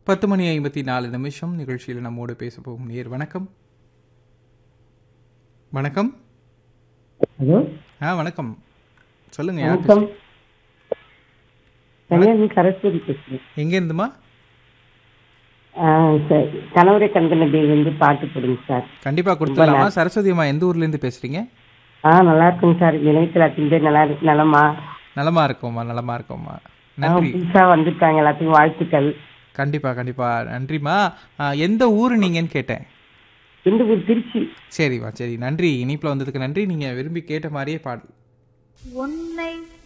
பத்து மணி ஐம்பத்தி நாலு நிமிஷம் நிகழ்ச்சியில் நம்மோடு பேச போகும் நேர் வணக்கம் வணக்கம் ஹலோ ஆ வணக்கம் சொல்லுங்க யார் வணக்கம் கல்யாணி சரஸ்வதி பேசுறேன் எங்க இருந்துமா ஆ, சார் கணவரை கண்கணபி வந்து பாட்டு போடுங்க சார் கண்டிப்பா கொடுத்துடலாமா சரஸ்வதி அம்மா எந்த ஊர்ல இருந்து பேசுறீங்க ஆ நல்லா இருக்குங்க சார் இணையத்தில் அத்தனை பேர் நல்லா இருக்கு நலமா நலமா இருக்கோம்மா நலமா இருக்கோம்மா ஆ, நன்றி புதுசா வந்துட்டாங்க எல்லாத்துக்கும் வாழ்த்துக்கள் கண்டிப்பா கண்டிப்பா நன்றிம்மா ஆ, எந்த ஊர் நீங்கன்னு கேட்டேன் எந்த ஊர் திருச்சி சரிம்மா சரி நன்றி இனிப்புல வந்ததுக்கு நன்றி நீங்க விரும்பி கேட்ட மாதிரியே பாடல் உன்னை